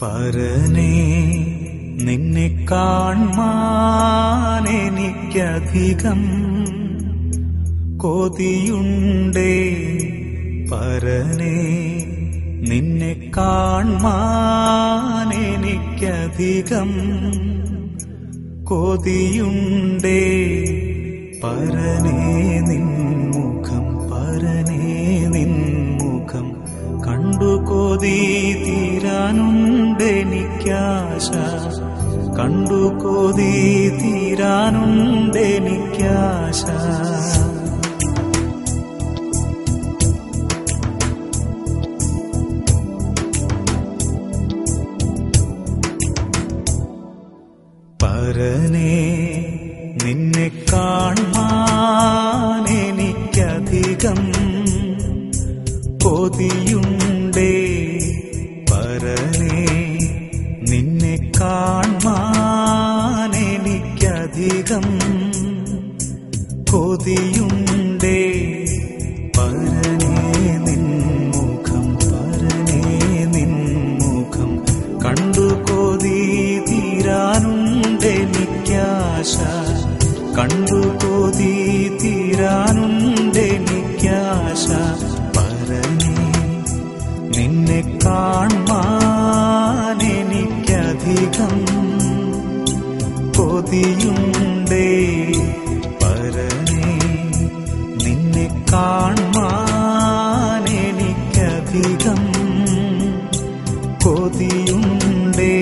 പരനെ നിന്നെ കാൺമാൻ എനിക്കധികം കൊതിയുണ്ടേ പരനെ നിന്നെ കാൺമാൻ എനിക്കധികം കൊതിയുണ്ടേ പരനേ നിൻമുഖം പരനേ നിൻമുഖം കണ്ടു കൊതി തീരാനുണ്ടെനിക്കാശ കണ്ടു കൊതി തീരാനുണ്ടെനിക്കാശ പരനെ നിന്നെ കാൺമാൻ എനിക്കധികം കൊതിയുണ്ടേ പരനെ നിന്നെ കാൺമാൻ എനിക്കധികം കൊതിയുണ്ടേ പരനെ നിൻമുഖം പരനെ നിൻമുഖം കണ്ടു കൊതി തീരാനുണ്ടെനിക്കാശ കണ്ടു കൊതി തീരാനുണ്ടെനിക്കാശ പരനെ നിന്നെ കാൺമാൻ എനിക്കധികം കൊതിയുണ്ടേ പരനെ നിന്നെ കാൺമാൻ എനിക്കധികം കൊതിയുണ്ടേ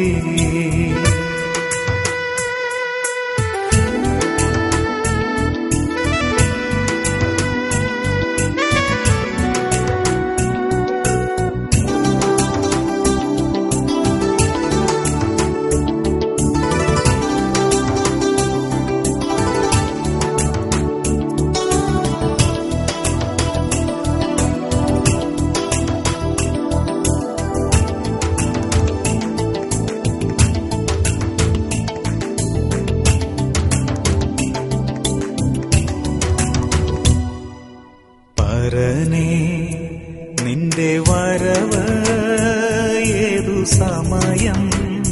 പരനെ നിന്റെ വരവ് ഏതു സമയം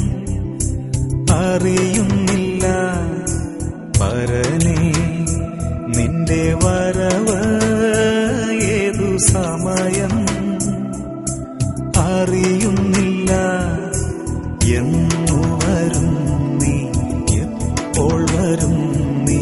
അറിയുന്നില്ല പരനെ നിന്റെ വരവ് ഏതു സമയം അറിയുന്നില്ല എന്നു വരും നീ എപ്പോൾ വരും നീ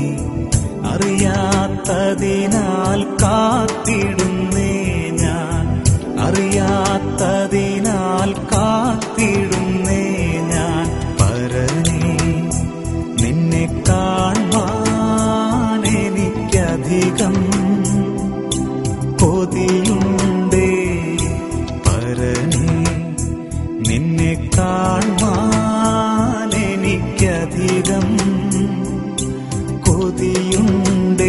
അറിയാത്തതിനാൽ കാത്തിടുന്നേ ഞാൻ അറിയാത്തതിനാൽ കാത്തിടുന്നേ ഞാൻ പരനെ നിന്നെ കാൺമാൻ എനിക്കധികം കൊതിയുണ്ടേ പരനെ നിന്നെ കാൺമാൻ എനിക്കധികം കൊതിയുണ്ടേ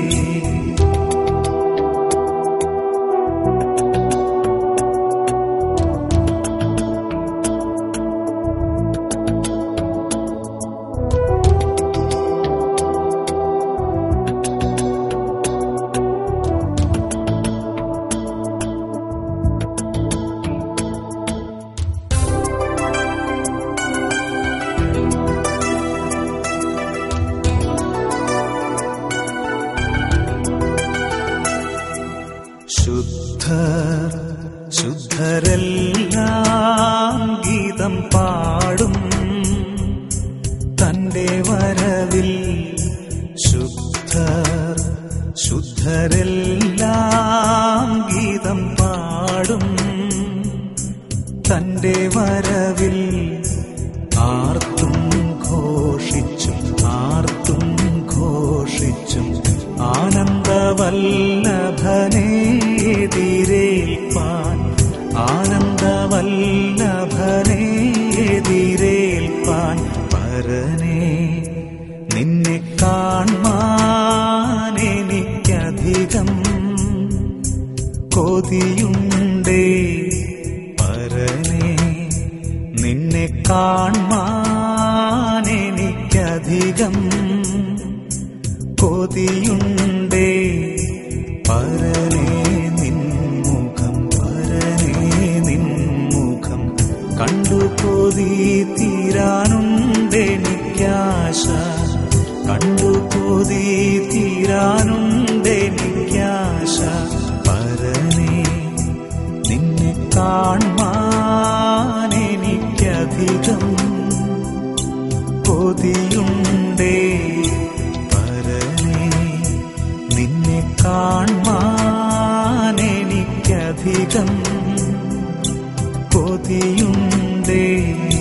ശുദ്ധർ ശുദ്ധരെല്ലാം ഗീതം പാടും തന്റെ വരവിൽ ശുദ്ധർ ശുദ്ധരെല്ലാം ഗീതം പാടും തന്റെ വരവിൽ ആർത്തും ഘോഷിച്ചും ആർത്തും ഘോഷിച്ചും ആനന്ദവല്ലഭനെ എതിരേൽപ്പാൻ ആനന്ദവല്ലഭനെ എതിരേൽപ്പാൻ പരനെ നിന്നെ കാൺമാൻ എനിക്കധികം കൊതിയുണ്ടേ പരനെ നിന്നെ കാൺമാൻ എനിക്കധികം കൊതിയുണ്ടേ പരനെ നിൻമുഖം പരനെ നിൻമുഖം കണ്ടു കൊതി തീരാനുണ്ടെനിക്കാശ കണ്ടു കൊതി തീരാനുണ്ടെനിക്കാശ പരനെ നിന്നെ കാൺമാൻ എനിക്കധികം കൊതിയുണ്ടേ പരനെ നിന്നെ കാൺമാൻ എനിക്കധികം കൊതിയുണ്ടേ